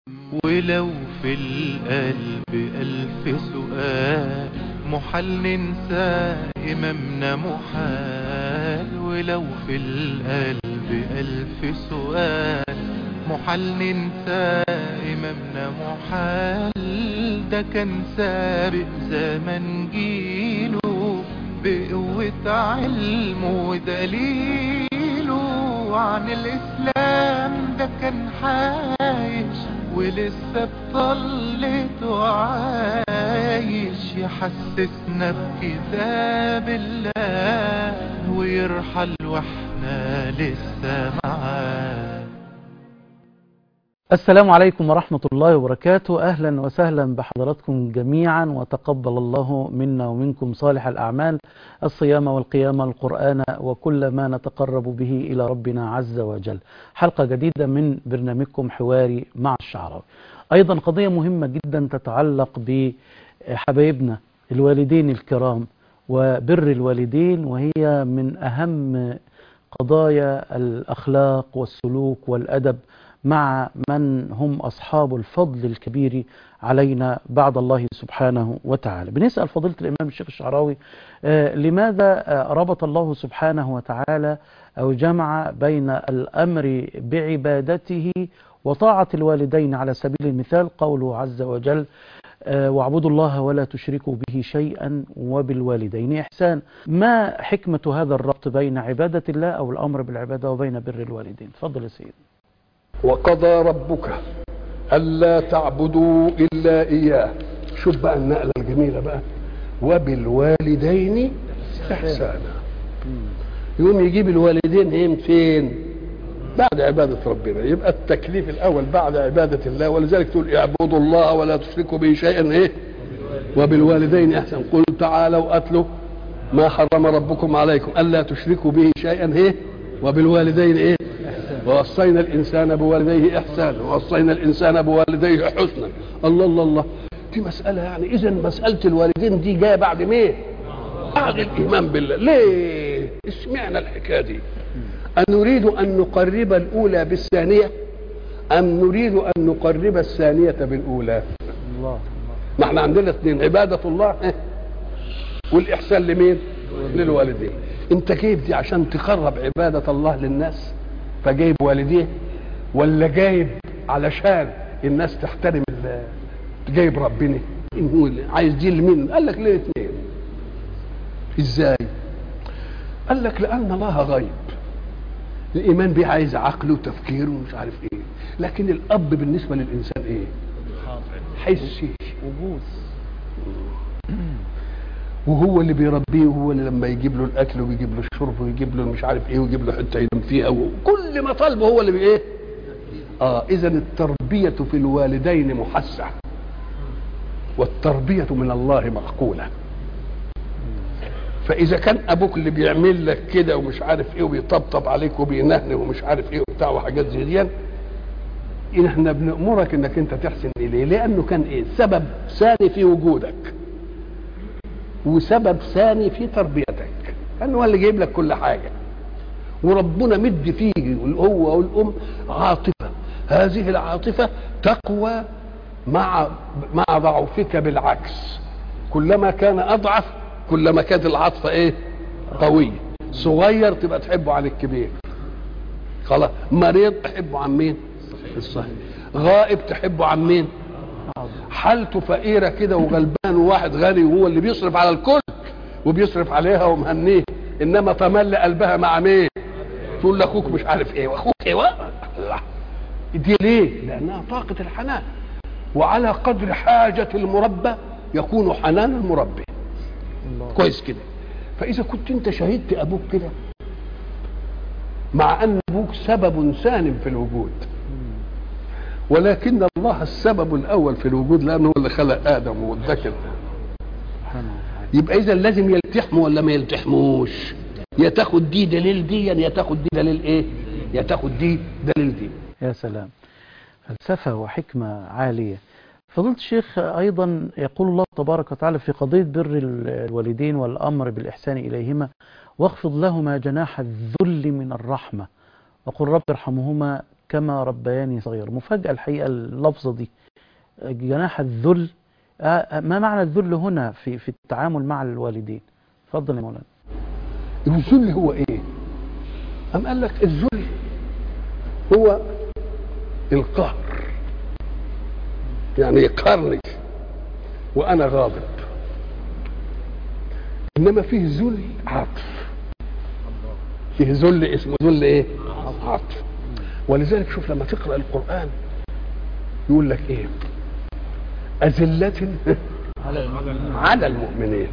ولو في القلب ألف سؤال محال ننسى إمامنا محال ولو في القلب ألف سؤال محال ننسى إمامنا محال ده كان سابق زمن جيله بقوة علمه ودليله عن الإسلام ده كان عايش ولسه بطلته عايش يحسسنا بكتاب الله ويرحل واحنا لسه معاه السلام عليكم ورحمة الله وبركاته أهلا وسهلا بحضراتكم جميعا وتقبل الله منا ومنكم صالح الأعمال الصيام والقيام القرآن وكل ما نتقرب به إلى ربنا عز وجل حلقة جديدة من برنامجكم حواري مع الشعراوي أيضا قضية مهمة جدا تتعلق بحبايبنا الوالدين الكرام وبر الوالدين وهي من أهم قضايا الأخلاق والسلوك والأدب مع من هم أصحاب الفضل الكبير علينا بعد الله سبحانه وتعالى بنسأل فضيلة الإمام الشيخ الشعراوي آه لماذا آه ربط الله سبحانه وتعالى أو جمع بين الأمر بعبادته وطاعة الوالدين على سبيل المثال قوله عز وجل آه واعبدوا الله ولا تشركوا به شيئا وبالوالدين إحسان ما حكمة هذا الربط بين عبادة الله أو الأمر بالعبادة وبين بر الوالدين تفضل يا سيدي وقضى ربك ألا تعبدوا إلا إياه شوف بقى النقلة الجميلة بقى وبالوالدين إحسانا يوم يجيب الوالدين ايه فين بعد عبادة ربنا يبقى التكليف الأول بعد عبادة الله ولذلك تقول اعبدوا الله ولا تشركوا به شيئا ايه وبالوالدين إحسانا قل تعالوا أتلوا ما حرم ربكم عليكم ألا تشركوا به شيئا ايه وبالوالدين ايه ووصينا الانسان بوالديه احسانا ووصينا الانسان بوالديه حسنا الله الله الله دي مساله يعني اذا مساله الوالدين دي جايه بعد مين بعد الايمان بالله ليه اشمعنى الحكايه دي ان نريد ان نقرب الاولى بالثانيه ام نريد ان نقرب الثانيه بالاولى الله ما احنا عندنا اثنين عباده الله والاحسان لمين للوالدين انت جايب دي عشان تقرب عباده الله للناس فجايب والديه ولا جايب علشان الناس تحترم جايب ربنا عايز دي لمين قال لك ليه اثنين ازاي قال لك لان الله غيب الايمان به عايز عقل وتفكير ومش عارف ايه لكن الاب بالنسبه للانسان ايه حسي وجود وهو اللي بيربيه وهو اللي لما يجيب له الاكل ويجيب له الشرب ويجيب له مش عارف ايه ويجيب له حته ينام فيها وكل ما طالبه هو اللي بايه اه اذا التربيه في الوالدين محسه والتربيه من الله معقوله فاذا كان ابوك اللي بيعمل لك كده ومش عارف ايه وبيطبطب عليك وبينهن ومش عارف ايه وبتاع وحاجات زي دي إن احنا بنامرك انك انت تحسن اليه لانه كان ايه سبب ثاني في وجودك وسبب ثاني في تربيتك لانه هو اللي جايب لك كل حاجه وربنا مد فيه هو والام عاطفه هذه العاطفه تقوى مع مع ضعفك بالعكس كلما كان اضعف كلما كانت العاطفه ايه قويه صغير تبقى تحبه عن الكبير خلاص مريض تحبه عن مين الصحيح غائب تحبه عن مين حالته فقيره كده وغلبان وواحد غني وهو اللي بيصرف على الكل وبيصرف عليها ومهنيه انما تملي قلبها مع مين تقول لاخوك مش عارف ايه واخوك ايه الله دي ليه لانها طاقه الحنان وعلى قدر حاجه المربى يكون حنان المربي الله. كويس كده فاذا كنت انت شهدت ابوك كده مع ان ابوك سبب ثان في الوجود ولكن الله السبب الاول في الوجود لانه هو اللي خلق ادم والذكر سبحانه وتعالى يبقى اذا لازم يلتحموا ولا ما يلتحموش يا تاخد دي دليل دي يا تاخد دي دليل ايه يا تاخد دي دليل دي يا سلام فلسفة وحكمة عالية فضيلة الشيخ أيضا يقول الله تبارك وتعالى في قضية بر الوالدين والأمر بالإحسان إليهما واخفض لهما جناح الذل من الرحمة وقل رب ارحمهما كما ربياني صغير مفاجأة الحقيقة اللفظة دي جناح الذل آه، ما معنى الذل هنا في في التعامل مع الوالدين اتفضل يا مولانا الذل هو ايه أم قال لك الذل هو القهر يعني يقهرني وانا غاضب انما فيه ذل عطف فيه ذل اسمه ذل ايه عطف ولذلك شوف لما تقرا القران يقول لك ايه أذلة على المؤمنين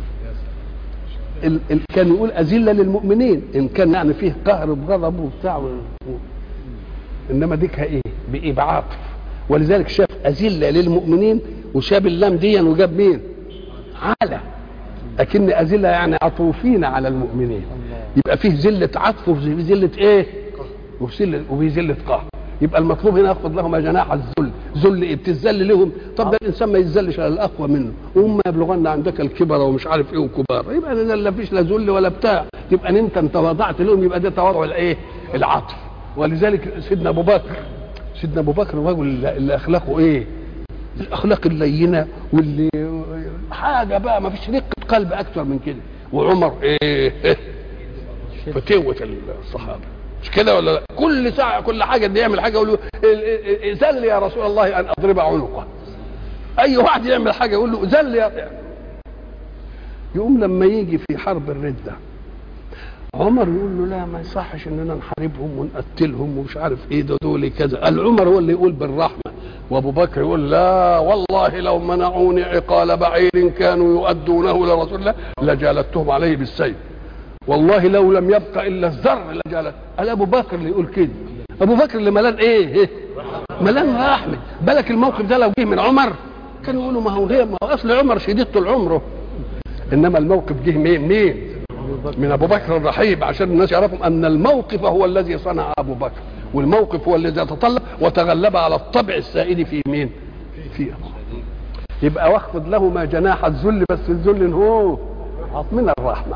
ال ال كان يقول أذلة للمؤمنين إن كان يعني فيه قهر بغضب وبتاع و- و- إنما ديكها إيه بإيه بعاطف ولذلك شاف أذلة للمؤمنين وشاب اللام دي وجاب مين على لكن أذلة يعني عطوفين على المؤمنين يبقى فيه ذلة عطف وفيه ذلة إيه وفي ذلة وفي ذلة قهر يبقى المطلوب هنا ياخذ لهم جناح الذل ذل ايه بتذل لهم طب ده الانسان ما يتذلش على الاقوى منه وهم يبلغن عندك الكبر ومش عارف ايه وكبار يبقى لا لا فيش لا ذل ولا بتاع يبقى انت انت وضعت لهم يبقى ده تواضع الايه العطف ولذلك سيدنا ابو بكر سيدنا ابو بكر الرجل اللي اللي اخلاقه ايه الاخلاق اللينه واللي حاجه بقى ما فيش رقه قلب اكثر من كده وعمر ايه فتوة الصحابه مش كده ولا لا كل ساعه كل حاجه دي يعمل حاجه يقول له ذل يا رسول الله ان اضرب عنقه اي واحد يعمل حاجه يقول له ذل يا يقوم لما يجي في حرب الرده عمر يقول له لا ما يصحش اننا نحاربهم ونقتلهم ومش عارف ايه ده دول كذا قال عمر هو اللي يقول بالرحمه وابو بكر يقول لا والله لو منعوني عقال بعير كانوا يؤدونه لرسول الله لجالدتهم عليه بالسيف والله لو لم يبقى الا الذر لجالت قال ابو بكر اللي يقول كده ابو بكر اللي ملان ايه, إيه؟ ملان رحمه بالك الموقف ده لو جه من عمر كانوا يقولوا ما هو هي ما هو اصل عمر شديد طول عمره انما الموقف جه مين مين من ابو بكر الرحيب عشان الناس يعرفوا ان الموقف هو الذي صنع ابو بكر والموقف هو الذي تطلب وتغلب على الطبع السائد في مين في أبو بكر. يبقى واخفض له ما جناح الذل بس الذل هو من الرحمه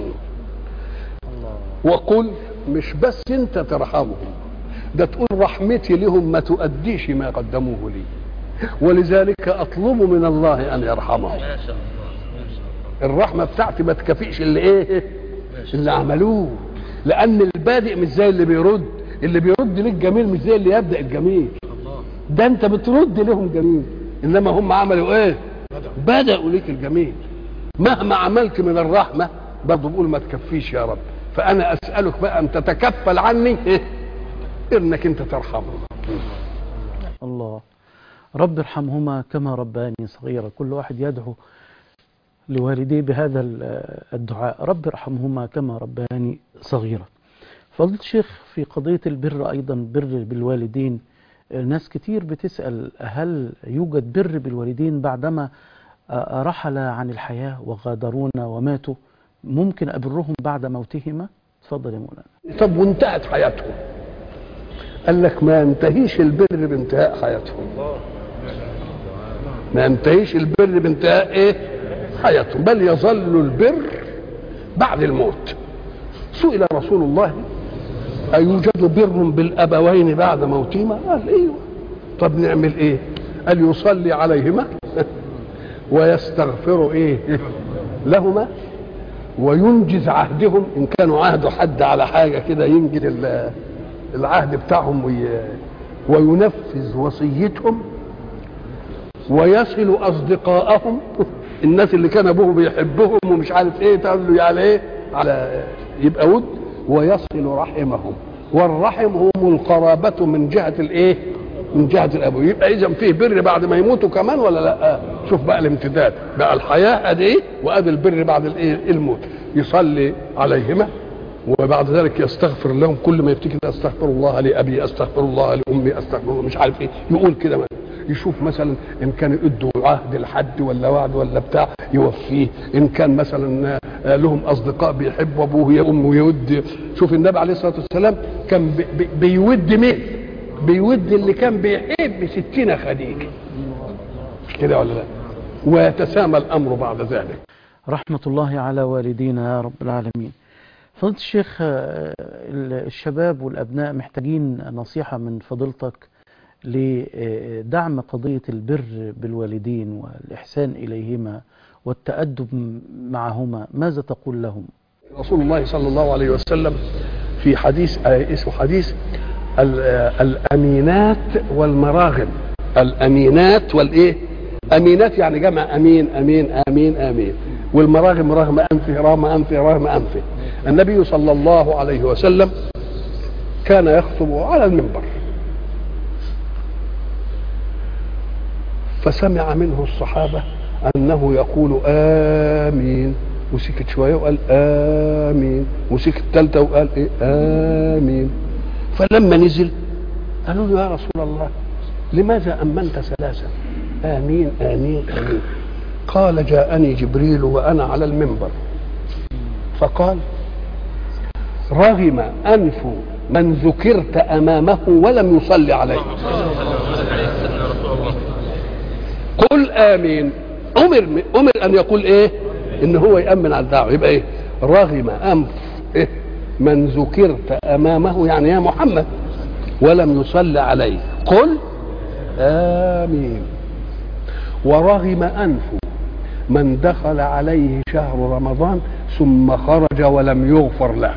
وقل مش بس انت ترحمهم ده تقول رحمتي لهم ما تؤديش ما قدموه لي ولذلك اطلب من الله ان يرحمهم الرحمه بتاعتي ما تكفيش اللي ايه اللي عملوه لان البادئ مش زي اللي بيرد اللي بيرد ليك جميل مش زي اللي يبدا الجميل ده انت بترد لهم جميل انما هم عملوا ايه بداوا ليك الجميل مهما عملت من الرحمه برضه بقول ما تكفيش يا رب فانا اسالك بقى ان تتكفل عني إيه؟ انك انت ترحمهم الله رب ارحمهما كما رباني صغيرا كل واحد يدعو لوالديه بهذا ال- الدعاء رب ارحمهما كما رباني صغيرا فضلت الشيخ في قضية البر أيضا بر بالوالدين ناس كتير بتسأل هل يوجد بر بالوالدين بعدما آه، رحل عن الحياة وغادرونا وماتوا ممكن أبرهم بعد موتهما تفضل يا مولانا طب وانتهت حياتهم قال لك ما ينتهيش البر بانتهاء حياتهم ما ينتهيش البر بانتهاء ايه حياتهم بل يظل البر بعد الموت سئل رسول الله أيوجد بر بالأبوين بعد موتهما قال ايوه طب نعمل ايه قال يصلي عليهما ويستغفر ايه لهما وينجز عهدهم ان كانوا عهدوا حد على حاجه كده ينجز ال- العهد بتاعهم وي... وينفذ وصيتهم ويصل اصدقائهم الناس اللي كان ابوه بيحبهم ومش عارف ايه تقول له على ايه على يبقى ود ويصل رحمهم والرحم هم القرابة من جهة الايه من جهة الابو يبقى اذا فيه بر بعد ما يموتوا كمان ولا لا شوف بقى الامتداد بقى الحياة ادي ايه وادي البر بعد الايه الموت يصلي عليهما وبعد ذلك يستغفر لهم كل ما يفتكر استغفر الله لابي استغفر الله لامي استغفر الله مش عارف ايه يقول كده مثلا يشوف مثلا ان كان يدوا عهد لحد ولا وعد ولا بتاع يوفيه ان كان مثلا آه، لهم اصدقاء بيحبوا ابوه يا امه يود شوف النبي عليه الصلاه والسلام كان بي- بي- بيود مين بيود اللي كان بيحب ستين خديجه مش كده ولا لا ويتسامى الامر بعد ذلك رحمة الله على والدينا يا رب العالمين فضيلة الشيخ آه، الشباب والأبناء محتاجين نصيحة من فضيلتك لدعم قضية البر بالوالدين والإحسان إليهما والتأدب معهما ماذا تقول لهم رسول الله صلى الله عليه وسلم في حديث آه، اسمه حديث ال- آه، الامينات والمراغم الامينات والايه امينات يعني جمع امين امين امين امين والمراغم رغم انفه رغم انفه رغم انفه النبي صلى الله عليه وسلم كان يخطب على المنبر فسمع منه الصحابه انه يقول امين وسكت شويه وقال امين وسكت ثالثه وقال ايه امين فلما نزل قالوا له يا رسول الله لماذا امنت ثلاثه امين امين امين قال جاءني جبريل وانا على المنبر فقال رغم انف من ذكرت امامه ولم يصلي عليه قل امين امر امر ان يقول ايه ان هو يامن على الدعوه يبقى ايه رغم انف إيه؟ من ذكرت امامه يعني يا محمد ولم يصلي عليه قل امين ورغم انف من دخل عليه شهر رمضان ثم خرج ولم يغفر له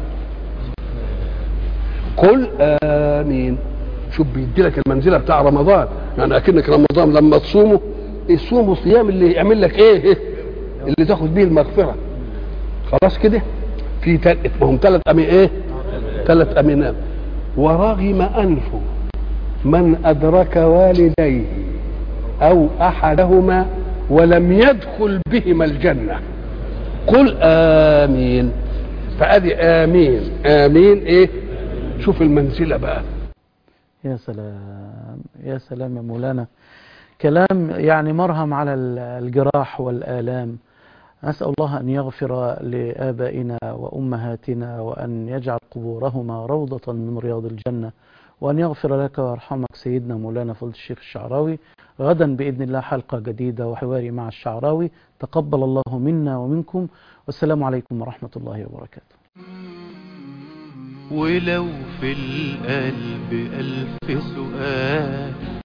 قل امين شوف بيدي لك المنزله بتاع رمضان يعني اكنك رمضان لما تصومه الصوم صيام اللي يعمل لك ايه إيه؟ اللي تاخد بيه المغفره خلاص كده في تل... هم ثلاث امين ايه ثلاث امينات ورغم انف من ادرك والديه او احدهما ولم يدخل بهما الجنه قل امين فادي امين امين ايه شوف المنزله بقى يا سلام يا سلام يا مولانا كلام يعني مرهم على ال- الجراح والآلام أسأل الله أن يغفر لآبائنا وأمهاتنا وأن يجعل قبورهما روضة من رياض الجنة وأن يغفر لك ويرحمك سيدنا مولانا فضل الشيخ الشعراوي غدا بإذن الله حلقة جديدة وحواري مع الشعراوي تقبل الله منا ومنكم والسلام عليكم ورحمة الله وبركاته ولو في القلب ألف سؤال